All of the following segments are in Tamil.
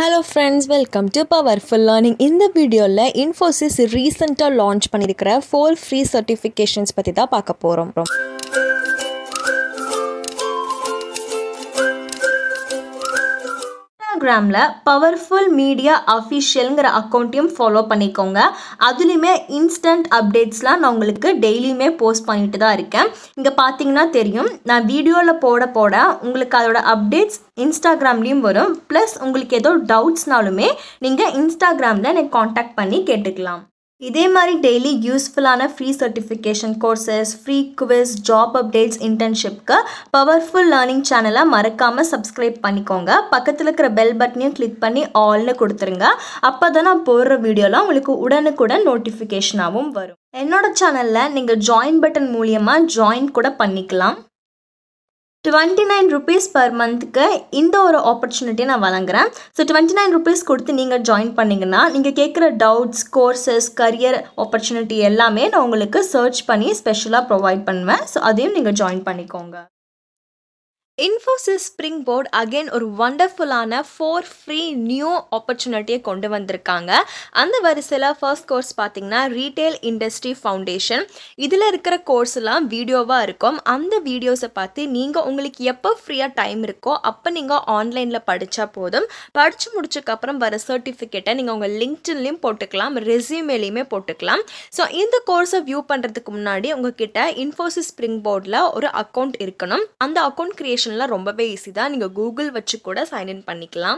hello friends welcome to powerful learning இந்த வீடியோவில் இன்ஃபோசிஸ் ரீசெண்டாக லான்ச் பண்ணியிருக்கிற ஃபோர் ஃப்ரீ சர்டிஃபிகேஷன்ஸ் பற்றி தான் பார்க்க போகிறோம் இன்ஸ்டாகிராமில் பவர்ஃபுல் மீடியா அஃபிஷியலுங்கிற அக்கௌண்ட்டையும் ஃபாலோ பண்ணிக்கோங்க அதுலேயுமே இன்ஸ்டன்ட் அப்டேட்ஸ்லாம் நான் உங்களுக்கு டெய்லியுமே போஸ்ட் பண்ணிட்டு தான் இருக்கேன் இங்கே பார்த்தீங்கன்னா தெரியும் நான் வீடியோவில் போட போட உங்களுக்கு அதோட அப்டேட்ஸ் இன்ஸ்டாகிராம்லேயும் வரும் ப்ளஸ் உங்களுக்கு ஏதோ டவுட்ஸ்னாலுமே நீங்கள் இன்ஸ்டாகிராமில் எனக்கு காண்டாக்ட் பண்ணி கேட்டுக்கலாம் இதே மாதிரி டெய்லி யூஸ்ஃபுல்லான free certification courses free quiz job updates இன்டர்ன்ஷிப்க்கு பவர்ஃபுல் லேர்னிங் சேனலை மறக்காமல் சப்ஸ்கிரைப் பண்ணிக்கோங்க பக்கத்தில் இருக்கிற பெல் பட்டனையும் கிளிக் பண்ணி ஆல்னு கொடுத்துருங்க அப்போ தான் நான் போடுற வீடியோலாம் உங்களுக்கு உடனுக்குடன் நோட்டிஃபிகேஷனாகவும் வரும் என்னோட சேனலில் நீங்கள் ஜாயின் பட்டன் மூலியமாக ஜாயின் கூட பண்ணிக்கலாம் டுவெண்ட்டி நைன் ருபீஸ் பர் மந்த்துக்கு இந்த ஒரு ஆப்பர்ச்சுனிட்டியை நான் வழங்குறேன் ஸோ டுவெண்ட்டி நைன் ருபீஸ் கொடுத்து நீங்கள் ஜாயின் பண்ணிங்கன்னா நீங்கள் கேட்குற டவுட்ஸ் கோர்சஸ் கரியர் ஆப்பர்ச்சுனிட்டி எல்லாமே நான் உங்களுக்கு சர்ச் பண்ணி ஸ்பெஷலாக ப்ரொவைட் பண்ணுவேன் ஸோ அதையும் நீங்கள் ஜாயின் பண்ணிக்கோங்க இன்ஃபோசிஸ் ஸ்ப்ரிங் போர்ட் அகெயின் ஒரு வண்டர்ஃபுல்லான ஃபோர் ஃப்ரீ நியூ ஆப்பர்ச்சுனிட்டியை கொண்டு வந்திருக்காங்க அந்த வரிசையில் ஃபர்ஸ்ட் கோர்ஸ் பார்த்தீங்கன்னா ரீட்டைல் இண்டஸ்ட்ரி ஃபவுண்டேஷன் இதில் இருக்கிற கோர்ஸ்லாம் வீடியோவாக இருக்கும் அந்த வீடியோஸை பார்த்து நீங்கள் உங்களுக்கு எப்போ ஃப்ரீயாக டைம் இருக்கோ அப்போ நீங்கள் ஆன்லைனில் படித்தா போதும் படித்து முடிச்சக்கப்புறம் வர சர்டிஃபிகேட்டை நீங்கள் உங்கள் லிங்க்டின்லேயும் போட்டுக்கலாம் ரெசியூமேலேயுமே போட்டுக்கலாம் ஸோ இந்த கோர்ஸை வியூ பண்ணுறதுக்கு முன்னாடி உங்ககிட்ட இன்ஃபோசிஸ் ஸ்ப்ரிங் போர்டில் ஒரு அக்கௌண்ட் இருக்கணும் அந்த அக்கௌண்ட் கிரியேஷன் அப்ளிகேஷன்லாம் ரொம்பவே ஈஸி தான் நீங்கள் கூகுள் வச்சு கூட சைன்இன் பண்ணிக்கலாம்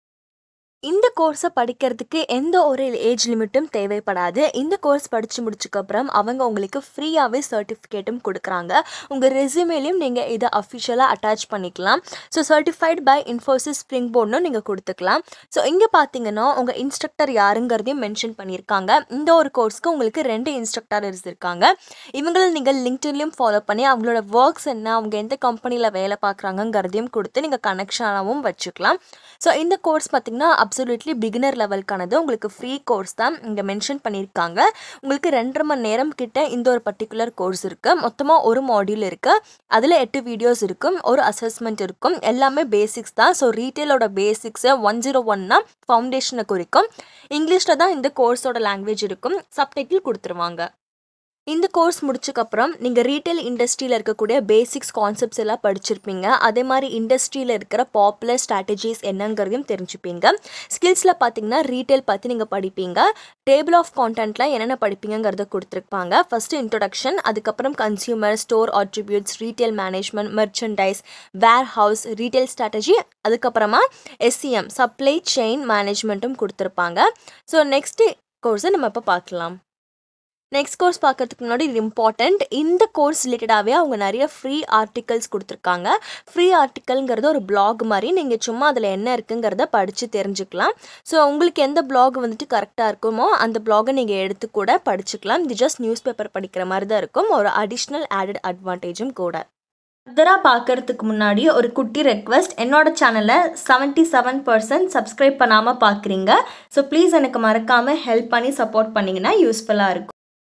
இந்த கோர்ஸை படிக்கிறதுக்கு எந்த ஒரு ஏஜ் லிமிட்டும் தேவைப்படாது இந்த கோர்ஸ் படித்து முடிச்சக்கப்புறம் அவங்க உங்களுக்கு ஃப்ரீயாகவே சர்டிஃபிகேட்டும் கொடுக்குறாங்க உங்கள் ரெசியூமேலையும் நீங்கள் இதை அஃபிஷியலாக அட்டாச் பண்ணிக்கலாம் so certified by Infosys spring போர்ட்னு நீங்கள் கொடுத்துக்கலாம் ஸோ இங்கே பார்த்தீங்கன்னா உங்கள் இன்ஸ்ட்ரக்டர் யாருங்கிறதையும் மென்ஷன் பண்ணியிருக்காங்க இந்த ஒரு கோர்ஸ்க்கு உங்களுக்கு ரெண்டு இன்ஸ்ட்ரக்டர்ஸ் இருக்காங்க இவங்களை நீங்கள் லிங்க்டின்லையும் ஃபாலோ பண்ணி அவங்களோட ஒர்க்ஸ் என்ன அவங்க எந்த கம்பெனியில் வேலை பார்க்குறாங்கங்கிறதையும் கொடுத்து நீங்கள் கனெக்ஷனாகவும் வச்சுக்கலாம் ஸோ இந்த கோர்ஸ் பார்த்திங்கன்னா அப்சல்யூட்லி பிகினர் லெவலுக்கானது உங்களுக்கு ஃப்ரீ கோர்ஸ் தான் இங்கே மென்ஷன் பண்ணியிருக்காங்க உங்களுக்கு ரெண்டரை மணி நேரம் கிட்ட இந்த ஒரு பர்டிகுலர் கோர்ஸ் இருக்குது மொத்தமாக ஒரு மாடியூல் இருக்குது அதில் எட்டு வீடியோஸ் இருக்கும் ஒரு அசஸ்மெண்ட் இருக்கும் எல்லாமே பேசிக்ஸ் தான் ஸோ ரீட்டெயிலோட பேசிக்ஸை ஒன் ஜீரோ ஒன்னா ஃபவுண்டேஷனை குறிக்கும் இங்கிலீஷில் தான் இந்த கோர்ஸோட லாங்குவேஜ் இருக்கும் சப்டைட்டில் கொடுத்துருவாங்க இந்த கோர்ஸ் முடிச்சக்கப்புறம் நீங்கள் ரீட்டைல் இண்டஸ்ட்ரியில் இருக்கக்கூடிய பேசிக்ஸ் கான்செப்ட்ஸ் எல்லாம் படிச்சிருப்பீங்க அதே மாதிரி இண்டஸ்ட்ரியில் இருக்கிற பாப்புலர் ஸ்ட்ராட்டஜிஸ் என்னங்கிறதையும் தெரிஞ்சுப்பீங்க ஸ்கில்ஸில் பார்த்தீங்கன்னா ரீட்டைல் பற்றி நீங்கள் படிப்பீங்க டேபிள் ஆஃப் கான்டென்ட்டில் என்னென்ன படிப்பீங்கிறத கொடுத்துருப்பாங்க ஃபஸ்ட்டு இன்ட்ரொடக்ஷன் அதுக்கப்புறம் consumer store attributes retail management merchandise warehouse retail strategy அதுக்கப்புறமா எஸ்சிஎம் சப்ளை செயின் மேனேஜ்மெண்ட்டும் கொடுத்துருப்பாங்க ஸோ நெக்ஸ்ட்டு கோர்ஸை நம்ம இப்போ பார்க்கலாம் நெக்ஸ்ட் கோர்ஸ் பார்க்கறதுக்கு முன்னாடி இது இம்பார்ட்டண்ட் இந்த கோர்ஸ் ரிலேட்டடாகவே அவங்க நிறைய ஃப்ரீ ஆர்டிகல்ஸ் கொடுத்துருக்காங்க ஃப்ரீ ஆர்டிக்கல்ங்கிறது ஒரு பிளாக் மாதிரி நீங்கள் சும்மா அதில் என்ன இருக்குங்கிறத படித்து தெரிஞ்சுக்கலாம் ஸோ உங்களுக்கு எந்த பிளாக் வந்துட்டு கரெக்டாக இருக்குமோ அந்த பிளாகை நீங்கள் எடுத்து கூட படிச்சுக்கலாம் இது ஜஸ்ட் நியூஸ் பேப்பர் படிக்கிற மாதிரி தான் இருக்கும் ஒரு அடிஷ்னல் ஆடட் அட்வான்டேஜும் கூட ஃபர்தராக பார்க்கறதுக்கு முன்னாடி ஒரு குட்டி ரெக்வஸ்ட் என்னோட சேனலை செவன்ட்டி செவன் பர்சன்ட் சப்ஸ்கிரைப் பண்ணாமல் பார்க்குறீங்க ஸோ ப்ளீஸ் எனக்கு மறக்காமல் ஹெல்ப் பண்ணி சப்போர்ட் பண்ணிங்கன்னா யூஸ்ஃபுல்லாக இருக்கும்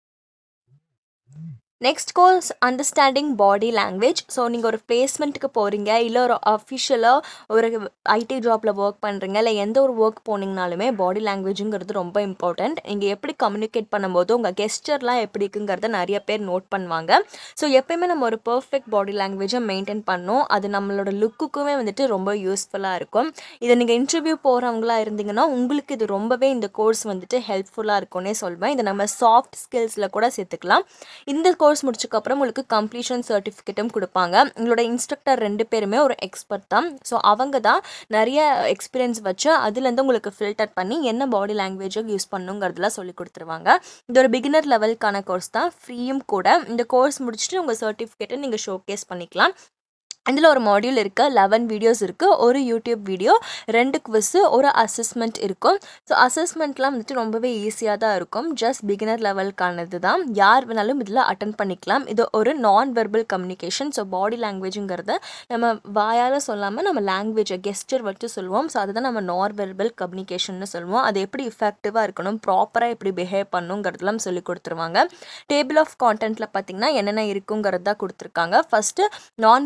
next course understanding body language so நீங்கள் ஒரு பிளேஸ்மெண்ட்டுக்கு போகிறீங்க இல்லை ஒரு அஃபிஷியலாக ஒரு ஐடி ஜாப்பில் ஒர்க் பண்ணுறீங்க இல்லை எந்த ஒரு ஒர்க் போனீங்கனாலுமே பாடி லாங்குவேஜுங்கிறது ரொம்ப இம்பார்ட்டண்ட் நீங்கள் எப்படி கம்யூனிகேட் பண்ணும்போது உங்கள் கெஸ்டர்லாம் எப்படி இருக்குங்கிறத நிறைய பேர் நோட் பண்ணுவாங்க ஸோ எப்பயுமே நம்ம ஒரு பர்ஃபெக்ட் பாடி லாங்குவேஜை மெயின்டைன் பண்ணோம் அது நம்மளோட லுக்குக்குமே வந்துட்டு ரொம்ப யூஸ்ஃபுல்லாக இருக்கும் இதை நீங்கள் இன்டர்வியூ போகிறவங்களா இருந்தீங்கன்னா உங்களுக்கு இது ரொம்பவே இந்த கோர்ஸ் வந்துட்டு ஹெல்ப்ஃபுல்லாக இருக்கும்னே சொல்வேன் இதை நம்ம சாஃப்ட் ஸ்கில்ஸில் கூட சேர்த்துக்கலாம் இந்த கோர்ஸ் கோர்ஸ் முடிச்சக்கப்புறம் உங்களுக்கு கம்ப்ளீஷன் சர்டிஃபிகேட்டும் கொடுப்பாங்க உங்களோட இன்ஸ்ட்ரக்டர் ரெண்டு பேருமே ஒரு எக்ஸ்பர்ட் தான் ஸோ அவங்க தான் நிறைய எக்ஸ்பீரியன்ஸ் வச்சு அதுலேருந்து உங்களுக்கு ஃபில்டர் பண்ணி என்ன பாடி லாங்குவேஜை யூஸ் பண்ணுங்கிறதுலாம் சொல்லி கொடுத்துருவாங்க இது ஒரு பிகினர் லெவலுக்கான கோர்ஸ் தான் ஃப்ரீயும் கூட இந்த கோர்ஸ் முடிச்சுட்டு உங்கள் சர்டிஃபிகேட்டை நீங்கள் ஷோகேஸ் பண்ணிக்கலாம் இதில் ஒரு மாடியூல் இருக்குது லெவன் வீடியோஸ் இருக்குது ஒரு யூடியூப் வீடியோ ரெண்டு குவிஸு ஒரு அசஸ்மெண்ட் இருக்கும் ஸோ அசஸ்மெண்ட்லாம் வந்துட்டு ரொம்பவே ஈஸியாக தான் இருக்கும் ஜஸ்ட் பிகினர் லெவலுக்கானது தான் யார் வேணாலும் இதில் அட்டன் பண்ணிக்கலாம் இது ஒரு non verbal communication so body லாங்குவேஜுங்கிறத நம்ம வாயால் சொல்லாமல் நம்ம லாங்குவேஜை கெஸ்டர் வச்சு சொல்லுவோம் ஸோ அதுதான் நம்ம நான் வெர்பல் கம்யூனிகேஷன் சொல்லுவோம் அது எப்படி இஃபெக்டிவாக இருக்கணும் ப்ராப்பராக எப்படி பிஹேவ் பண்ணுங்கிறதுலாம் சொல்லி கொடுத்துருவாங்க டேபிள் ஆஃப் கான்டென்ட்டில் பார்த்திங்கன்னா என்னென்ன இருக்குங்கிறது தான் கொடுத்துருக்காங்க ஃபஸ்ட்டு நான் வெர்பல் கம்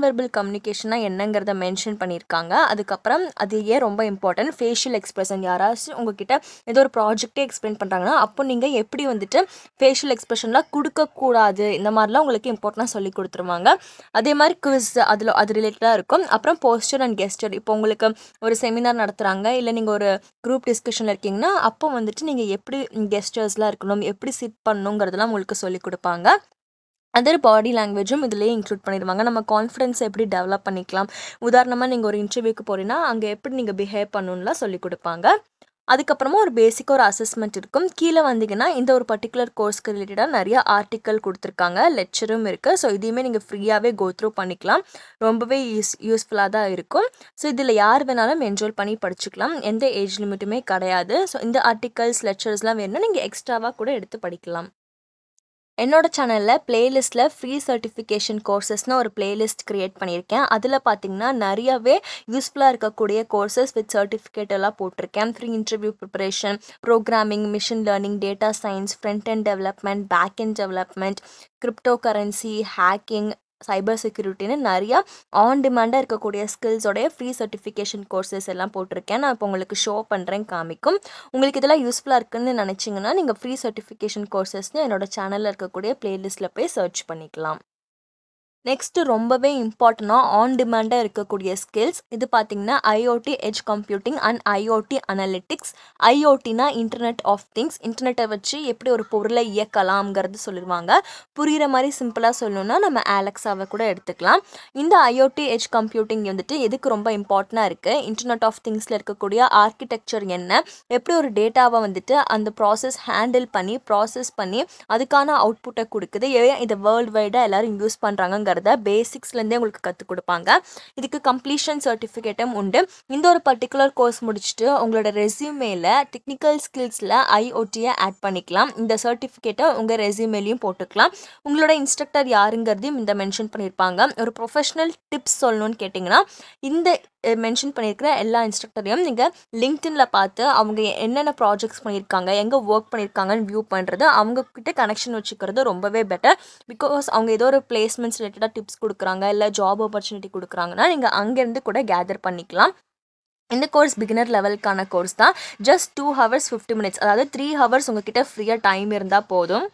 கம்யூனிகேஷனா என்னங்கிறத மென்ஷன் பண்ணியிருக்காங்க அதுக்கப்புறம் அது ஏன் ரொம்ப இம்பார்ட்டன்ட் ஃபேஷியல் எக்ஸ்பிரஷன் யாராச்சும் உங்ககிட்ட ஏதோ ஒரு ப்ராஜெக்டே எக்ஸ்பிளைன் பண்ணுறாங்கன்னா அப்போ நீங்கள் எப்படி வந்துட்டு ஃபேஷியல் எக்ஸ்பிரஷன்லாம் கொடுக்கக்கூடாது இந்த மாதிரிலாம் உங்களுக்கு இம்பார்ட்டனாக சொல்லி கொடுத்துருவாங்க அதே மாதிரி குவிஸ் அதில் அது ரிலேட்டடாக இருக்கும் அப்புறம் போஸ்டர் அண்ட் கெஸ்டர் இப்போ உங்களுக்கு ஒரு செமினார் நடத்துகிறாங்க இல்லை நீங்கள் ஒரு குரூப் டிஸ்கஷனில் இருக்கீங்கன்னா அப்போ வந்துட்டு நீங்கள் எப்படி கெஸ்டர்ஸ்லாம் இருக்கணும் எப்படி சிட் பண்ணணுங்கிறதெல்லாம் உங்களுக்கு சொல்லி கொடுப்பாங்க அதர் பாடி லாங்குவேஜும் இதுலேயே இன்க்ளூட் பண்ணிடுவாங்க நம்ம கான்ஃபிடன்ஸ் எப்படி டெவலப் பண்ணிக்கலாம் உதாரணமாக நீங்கள் ஒரு இன்டர்வியூக்கு போகிறீங்கன்னா அங்கே எப்படி நீங்கள் பிஹேவ் பண்ணணும்லாம் சொல்லி கொடுப்பாங்க அதுக்கப்புறமா ஒரு பேசிக்காக ஒரு அசஸ்மெண்ட் இருக்கும் கீழே வந்தீங்கன்னா இந்த ஒரு பர்டிகுலர் கோர்ஸ்க்கு ரிலேட்டடாக நிறைய ஆர்டிக்கல் கொடுத்துருக்காங்க லெக்சரும் இருக்குது ஸோ இதையுமே நீங்கள் ஃப்ரீயாகவே கோ த்ரூ பண்ணிக்கலாம் ரொம்பவே யூஸ் யூஸ்ஃபுல்லாக தான் இருக்கும் ஸோ இதில் யார் வேணாலும் என்ரோல் பண்ணி படிச்சுக்கலாம் எந்த ஏஜ் லிமிட்டுமே கிடையாது ஸோ இந்த ஆர்டிகல்ஸ் லெக்சர்ஸ்லாம் வேணும்னா நீங்கள் எக்ஸ்ட்ராவாக கூட எடுத்து படிக்கலாம் என்னோட சேனலில் பிளேலிஸ்ட்டில் ஃப்ரீ சர்டிஃபிகேஷன் கோர்சஸ்னு ஒரு பிளேலிஸ்ட் க்ரியேட் பண்ணியிருக்கேன் அதில் பார்த்தீங்கன்னா நிறையவே யூஸ்ஃபுல்லாக இருக்கக்கூடிய கோர்சஸ் வித் சர்டிஃபிகேட் எல்லாம் போட்டிருக்கேன் free interview preparation programming machine learning data science front end development back end development crypto currency hacking cyber செக்யூரிட்டின்னு நிறையா ஆன் டிமாண்டாக இருக்கக்கூடிய ஸ்கில்ஸோடைய ஃப்ரீ சர்டிஃபிகேஷன் கோர்சஸ் எல்லாம் போட்டிருக்கேன் நான் இப்போ உங்களுக்கு ஷோ பண்ணுறேன் காமிக்கும் உங்களுக்கு இதெல்லாம் யூஸ்ஃபுல்லாக இருக்குன்னு நினச்சிங்கன்னா நீங்கள் ஃப்ரீ சர்டிஃபிகேஷன் கோர்சஸ்னு என்னோட சேனலில் இருக்கக்கூடிய பிளேலிஸ்ட்டில் போய் சர்ச் பண்ணிக்கலாம் நெக்ஸ்ட்டு ரொம்பவே இம்பார்ட்டண்ட்டாக ஆன் டிமாண்டாக இருக்கக்கூடிய ஸ்கில்ஸ் இது பார்த்தீங்கன்னா IoT edge computing and IoT analytics ஐஓடினா இன்டர்நெட் ஆஃப் திங்ஸ் இன்டர்நெட்டை வச்சு எப்படி ஒரு பொருளை இயக்கலாம்ங்கிறது சொல்லிடுவாங்க புரிகிற மாதிரி சிம்பிளாக சொல்லணும்னா நம்ம ஆலெக்ஸாவை கூட எடுத்துக்கலாம் இந்த ஐஓடி எட்ஜ் கம்ப்யூட்டிங் வந்துட்டு எதுக்கு ரொம்ப இம்பார்ட்டண்ட்டாக இருக்குது இன்டர்நெட் ஆஃப் திங்ஸில் இருக்கக்கூடிய ஆர்கிடெக்சர் என்ன எப்படி ஒரு டேட்டாவை வந்துட்டு அந்த ப்ராசஸ் ஹேண்டில் பண்ணி ப்ராசஸ் பண்ணி அதுக்கான அவுட்புட்டை கொடுக்குது ஏன் இதை வேர்ல்டு வைடாக எல்லோரும் யூஸ் பண்ணுறாங்கங்கிறத பேசிக்ஸ்லேருந்தே உங்களுக்கு கற்றுக் கொடுப்பாங்க இதுக்கு கம்ப்ளீஷன் சர்டிஃபிகேட்டும் உண்டு இந்த ஒரு பர்டிகுலர் கோர்ஸ் முடிச்சுட்டு உங்களோட ரெஸ்யூமேல டெக்னிக்கல் ஸ்கில்ஸில் ஐஓடியை ஆட் பண்ணிக்கலாம் இந்த சர்டிஃபிகேட்டை உங்கள் ரெஸ்யூமேலையும் போட்டுக்கலாம் உங்களோட இன்ஸ்ட்ரக்டர் யாருங்கிறதையும் இந்த மென்ஷன் பண்ணியிருப்பாங்க ஒரு ப்ரொஃபஷனல் டிப்ஸ் சொல்லணும்னு கேட்டிங்கன்னா இந்த மென்ஷன் பண்ணியிருக்கிற எல்லா இன்ஸ்ட்ரக்டரையும் நீங்கள் லிங்க்டின்ல பார்த்து அவங்க என்னென்ன ப்ராஜெக்ட்ஸ் பண்ணியிருக்காங்க எங்கே ஒர்க் பண்ணியிருக்காங்கன்னு வியூ பண்ணுறது அவங்கக்கிட்ட கனெக்ஷன் வச்சுக்கிறது ரொம்பவே பெட்டர் பிகாஸ் அவங்க ஏதோ ஒரு பிளேஸ்மெண்ட்ஸ் ரிலேட்டடாக டிப்ஸ் கொடுக்குறாங்க இல்லை ஜாப் ஆப்பர்ச்சுனிட்டி கொடுக்குறாங்கன்னா நீங்கள் அங்கேருந்து கூட கேதர் பண்ணிக்கலாம் இந்த கோர்ஸ் பிகினர் லெவலுக்கான கோர்ஸ் தான் just two hours fifty minutes அதாவது த்ரீ ஹவர்ஸ் உங்ககிட்ட ஃப்ரீயாக டைம் இருந்தால் போதும்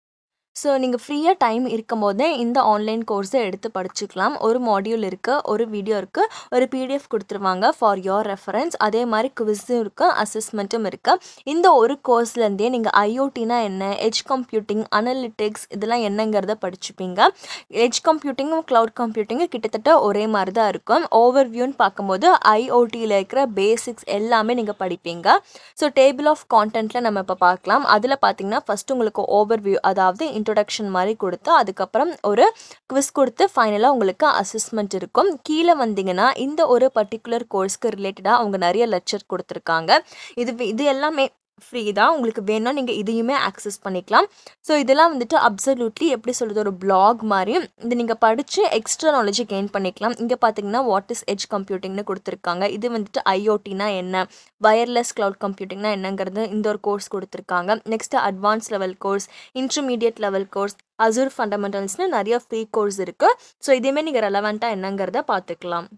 ஸோ நீங்கள் ஃப்ரீயாக டைம் இருக்கும் போதே இந்த ஆன்லைன் கோர்ஸை எடுத்து படிச்சுக்கலாம் ஒரு மாடியூல் இருக்குது ஒரு வீடியோ இருக்குது ஒரு பிடிஎஃப் கொடுத்துருவாங்க ஃபார் யோர் ரெஃபரன்ஸ் அதே மாதிரி குவிஸும் இருக்குது அசஸ்மெண்ட்டும் இருக்குது இந்த ஒரு கோர்ஸ்லேருந்தே நீங்கள் ஐஓடினா என்ன எட்ஜ் கம்ப்யூட்டிங் அனலிட்டிக்ஸ் இதெல்லாம் என்னங்கிறத படிச்சுப்பீங்க எட்ஜ் கம்ப்யூட்டிங்கும் க்ளவுட் கம்ப்யூட்டிங்கும் கிட்டத்தட்ட ஒரே மாதிரி தான் இருக்கும் ஓவர் வியூன்னு பார்க்கும்போது ஐஓடியில் இருக்கிற பேசிக்ஸ் எல்லாமே நீங்கள் படிப்பீங்க ஸோ டேபிள் ஆஃப் கான்டென்ட்டில் நம்ம இப்போ பார்க்கலாம் அதில் பார்த்தீங்கன்னா ஃபஸ்ட்டு உங்களுக்கு ஓவர் வியூ அதாவது இன்ட்ரொடக்ஷன் மாதிரி கொடுத்து அதுக்கப்புறம் ஒரு குவிஸ் கொடுத்து ஃபைனலாக உங்களுக்கு அசஸ்மெண்ட் இருக்கும் கீழே வந்தீங்கன்னா இந்த ஒரு பர்டிகுலர் கோர்ஸ்க்கு ரிலேட்டடாக அவங்க நிறைய லெக்சர் கொடுத்துருக்காங்க இது இது எல்லாமே ஃப்ரீ தான் உங்களுக்கு வேணும்னா நீங்கள் இதையுமே ஆக்சஸ் பண்ணிக்கலாம் ஸோ இதெல்லாம் வந்துட்டு அப்சல்யூட்லி எப்படி சொல்கிறது ஒரு பிளாக் மாதிரி இது நீங்கள் படித்து எக்ஸ்ட்ரா நாலேஜ் கெயின் பண்ணிக்கலாம் இங்கே பார்த்தீங்கன்னா வாட் இஸ் எட்ஜ் கம்ப்யூட்டிங்னு கொடுத்துருக்காங்க இது வந்துட்டு ஐஓடினா என்ன வயர்லெஸ் க்ளவுட் கம்ப்யூட்டிங்னா என்னங்கிறது இந்த ஒரு கோர்ஸ் கொடுத்துருக்காங்க next advance level course intermediate level course azure ஃபண்டமெண்டல்ஸ்னு நிறைய ஃப்ரீ கோர்ஸ் இருக்குது ஸோ இதேமே நீங்கள் ரெலவெண்ட்டாக என்னங்கிறத பார்த்துக்கலாம்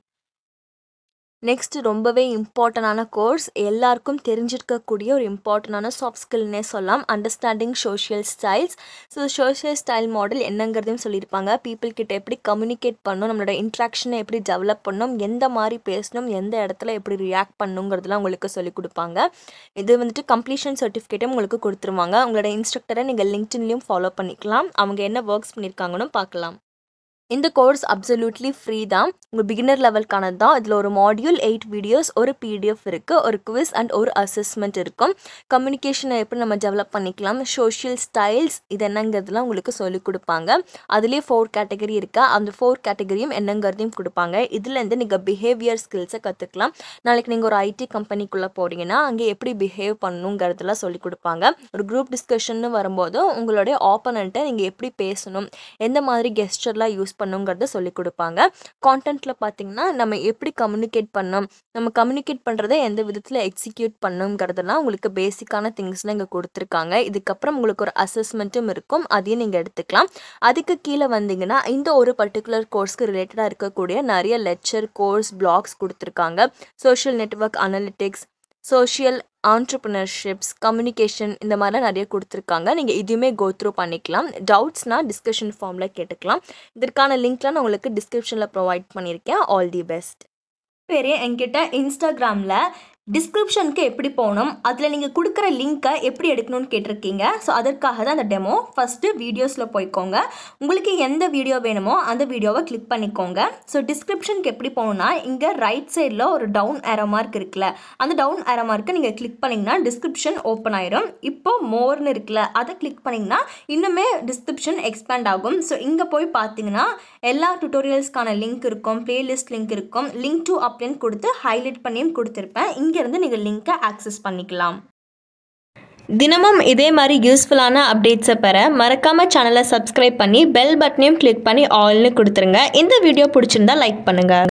நெக்ஸ்ட் ரொம்பவே இம்பார்ட்டண்டான கோர்ஸ் எல்லாருக்கும் தெரிஞ்சிருக்கக்கூடிய ஒரு இம்பார்ட்டண்டான சாஃப்ட் ஸ்கில்னே சொல்லலாம் understanding social styles so social style model என்னங்கிறதையும் சொல்லியிருப்பாங்க பீப்புள் கிட்ட எப்படி கம்யூனிகேட் பண்ணணும் நம்மளோட இன்ட்ராக்ஷனை எப்படி டெவலப் பண்ணணும் எந்த மாதிரி பேசணும் எந்த இடத்துல எப்படி ரியாக்ட் பண்ணணுங்கிறதுலாம் உங்களுக்கு சொல்லிக் கொடுப்பாங்க இது வந்துட்டு கம்ப்ளீஷன் சர்டிஃபிகேட்டும் உங்களுக்கு கொடுத்துருவாங்க உங்களோட இன்ஸ்ட்ரக்டரை நீங்கள் லிங்க்டின்லையும் ஃபாலோ பண்ணிக்கலாம் அவங்க என்ன ஒர்க்ஸ் பண்ணியிருக்காங்கன்னு பார்க்கலாம் இந்த கோர்ஸ் அப்சல்யூட்லி ஃப்ரீ தான் உங்கள் பிகினர் லெவல்க்கானது தான் இதில் ஒரு மாடியூல் எயிட் வீடியோஸ் ஒரு பிடிஎஃப் இருக்குது ஒரு குவிஸ் அண்ட் ஒரு அசஸ்மெண்ட் இருக்கும் கம்யூனிகேஷனை எப்படி நம்ம டெவலப் பண்ணிக்கலாம் சோஷியல் ஸ்டைல்ஸ் இது என்னங்கிறதுலாம் உங்களுக்கு சொல்லிக் கொடுப்பாங்க அதுலேயே ஃபோர் கேட்டகரி இருக்கா அந்த ஃபோர் கேட்டகரியும் என்னங்கிறதையும் கொடுப்பாங்க இதுலேருந்து நீங்கள் பிஹேவியர் ஸ்கில்ஸை கற்றுக்கலாம் நாளைக்கு நீங்கள் ஒரு ஐடி கம்பெனிக்குள்ளே போகிறீங்கன்னா அங்கே எப்படி பிஹேவ் பண்ணணுங்கிறதுலாம் சொல்லிக் கொடுப்பாங்க ஒரு குரூப் டிஸ்கஷன்னு வரும்போது உங்களுடைய ஆப்போனண்ட்டை நீங்கள் எப்படி பேசணும் எந்த மாதிரி கெஸ்டர்லாம் யூஸ் பண்ணுங்கிறத சொல்லி கொடுப்பாங்க கான்டென்ட்டில் பார்த்தீங்கன்னா நம்ம எப்படி கம்யூனிகேட் பண்ணோம் நம்ம கம்யூனிகேட் பண்ணுறத எந்த விதத்தில் எக்ஸிக்யூட் பண்ணுங்கிறதெல்லாம் உங்களுக்கு பேசிக்கான திங்ஸ்லாம் இங்கே கொடுத்துருக்காங்க இதுக்கப்புறம் உங்களுக்கு ஒரு அசஸ்மெண்ட்டும் இருக்கும் அதையும் நீங்கள் எடுத்துக்கலாம் அதுக்கு கீழே வந்தீங்கன்னா இந்த ஒரு பர்டிகுலர் கோர்ஸ்க்கு ரிலேட்டடாக இருக்கக்கூடிய நிறைய லெக்சர் கோர்ஸ் பிளாக்ஸ் கொடுத்துருக்காங்க social network analytics social entrepreneurships communication இந்த மாதிரிலாம் நிறைய கொடுத்துருக்காங்க நீங்கள் இதுவுமே கோ த்ரூ பண்ணிக்கலாம் டவுட்ஸ்னால் டிஸ்கஷன் ஃபார்மில் கேட்டுக்கலாம் இதற்கான லிங்க்லாம் நான் உங்களுக்கு டிஸ்கிரிப்ஷனில் ப்ரொவைட் பண்ணியிருக்கேன் ஆல் தி பெஸ்ட் பேரே என்கிட்ட இன்ஸ்டாகிராமில் டிஸ்கிரிப்ஷனுக்கு எப்படி போகணும் அதில் நீங்கள் கொடுக்குற லிங்க்கை எப்படி எடுக்கணும்னு கேட்டிருக்கீங்க ஸோ அதற்காக தான் அந்த டெமோ ஃபஸ்ட்டு வீடியோஸில் போய்க்கோங்க உங்களுக்கு எந்த வீடியோ வேணுமோ அந்த வீடியோவை கிளிக் பண்ணிக்கோங்க ஸோ டிஸ்கிரிப்ஷனுக்கு எப்படி போகணும்னா இங்கே ரைட் சைடில் ஒரு டவுன் ஏரோ மார்க் இருக்குல்ல அந்த டவுன் ஏரோ மார்க்கை நீங்கள் கிளிக் பண்ணிங்கன்னா டிஸ்கிரிப்ஷன் ஓப்பன் ஆயிரும் இப்போ மோர்னு இருக்குல்ல அதை கிளிக் பண்ணிங்கன்னா இன்னுமே டிஸ்கிரிப்ஷன் எக்ஸ்பேண்ட் ஆகும் ஸோ இங்கே போய் பார்த்தீங்கன்னா எல்லா டுட்டோரியல்ஸ்க்கான லிங்க் இருக்கும் பிளேலிஸ்ட் லிங்க் இருக்கும் லிங்க் டு அப்படின்னு கொடுத்து ஹைலைட் பண்ணியும் கொடுத்துருப்பேன் இங்கேருந்து நீங்கள் லிங்க்கை ஆக்சஸ் பண்ணிக்கலாம் தினமும் இதே மாதிரி யூஸ்ஃபுல்லான அப்டேட்ஸை பெற மறக்காமல் சேனலை சப்ஸ்கிரைப் பண்ணி பெல் பட்டனையும் கிளிக் பண்ணி ஆல்னு கொடுத்துருங்க இந்த வீடியோ பிடிச்சிருந்தா லைக் பண்ணுங்கள்